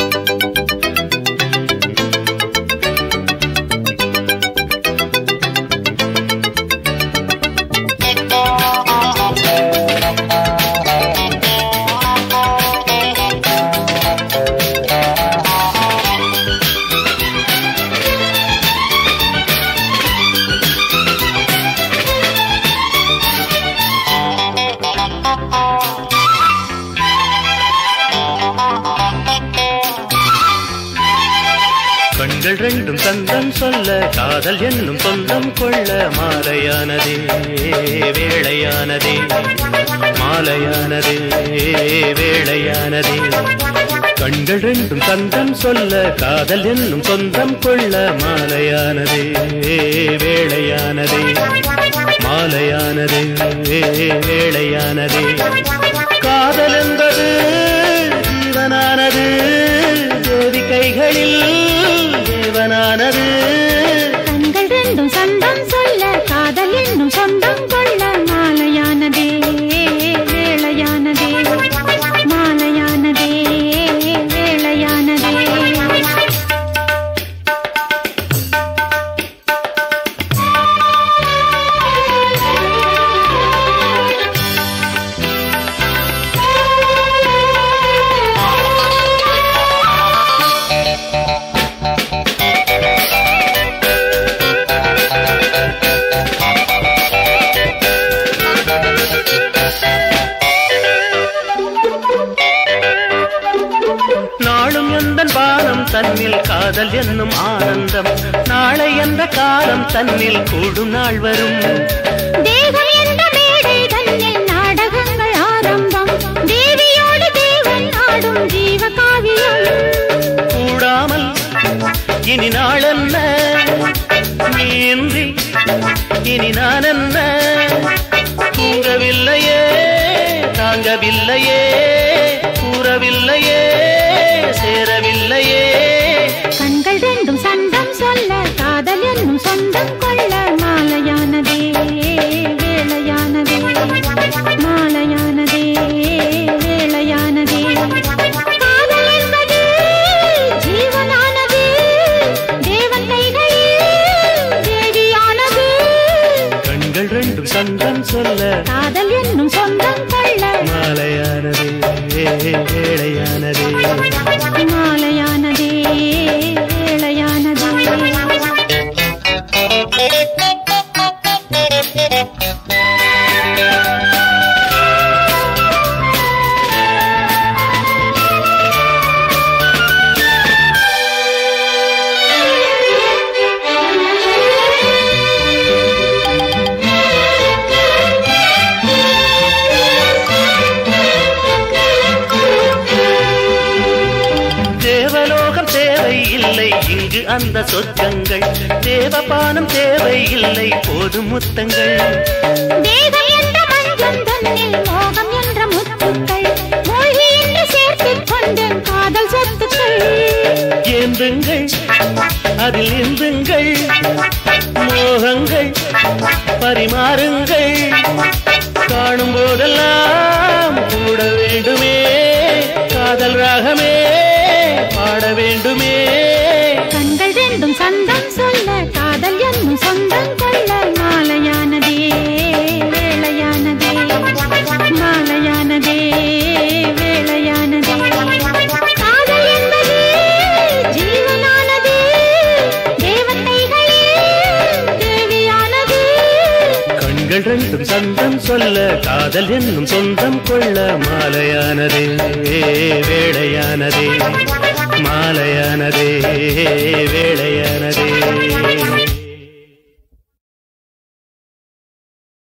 கண்கள் ரெண்டும் தந்தம் சொல்ல காதல் என்னும் சொந்தம் கொள்ள மாலையானதே வேளையானதே மாலையானதே வேளையானதே கண்கள் ரெண்டும் தந்தம் சொல்ல காதல் என்னும் சொந்தம் கொள்ள மாலையானதே வேளையானதே மாலையானதே வேளையானதே காதல் என்பது ஜீவனானது தேவி கைகளில் தேவனானது கண்கள் ரெண்டும் சொந்தம் சொல்ல காதல் என்னும் சொந்தம் கொள்ள மாலையானதே வேளையானதே மாலையானதே வேளையானதே நாளும் எந்த பானம் தன்னில் காதல் என்னும் ஆனந்தம் நாளை என்ற காலம் தன்னில் கூடும் நாள் வரும் தேவன் என்ற மேடை தன்னில் நாடகங்கள் ஆரம்பம் தேவியோடு தேவன் ஆடும் ஜீவ காவியம் கூடாமல் இனி நாளென்ன நீன்றி இனி நான் என்ன தூங்கவில்லையே தாங்கவில்லையே கூறவில்லையே சேரவில்லையே கண்கள் ரெண்டும் சந்தம் சொல்ல காதல் என்னும் சொந்தம் கொள்ள மாலையானதே வேளையானதே மாலையானதே வேளையானதே காதல் என்பது ஜீவனானது தேவன் கைகளில் தேவியானது கண்கள் ரெண்டும் சந்தம் சொல்ல காதல் என்னும் சொந்தம் கொள்ள மாலையானதே வேளையானதே மாலையானதே வேளையானதே தேவலோகம் தேவை இல்லை இங்கு அந்த சொர்க்கங்கள் தேவபானம் தேவை இல்லை போதும் முத்தங்கள் தேகம் என்ற மஞ்சள் தன்னில் மோகம் என்ற முத்துக்கள் மூழ்கி என்று சேர்த்துக் கொண்டு காதல் சொத்துக்கள் ஏந்துங்கள் அதில் இந்துங்கள் மோகங்கள் பரிமாறுங்கள் காணும் போதெல்லாம் கூட வேண்டுமே காதல் ராகமே பாட வேண்டுமே கண்கள் ரெண்டும் சந்தம் சொல்ல காதல் என்னும் சொந்தம் கொள்ள மாலையானதே வேளையானதே மாலையானதே வேளையானதே காதல் என்பது ஜீவனானது தேவதைகளே தேவியானது கண்கள் ரெண்டும் சந்தம் சொல்ல காதல் என்னும் சொந்தம் கொள்ள மாலையானதே வேளையானதே மாலையானதே வேளையானதே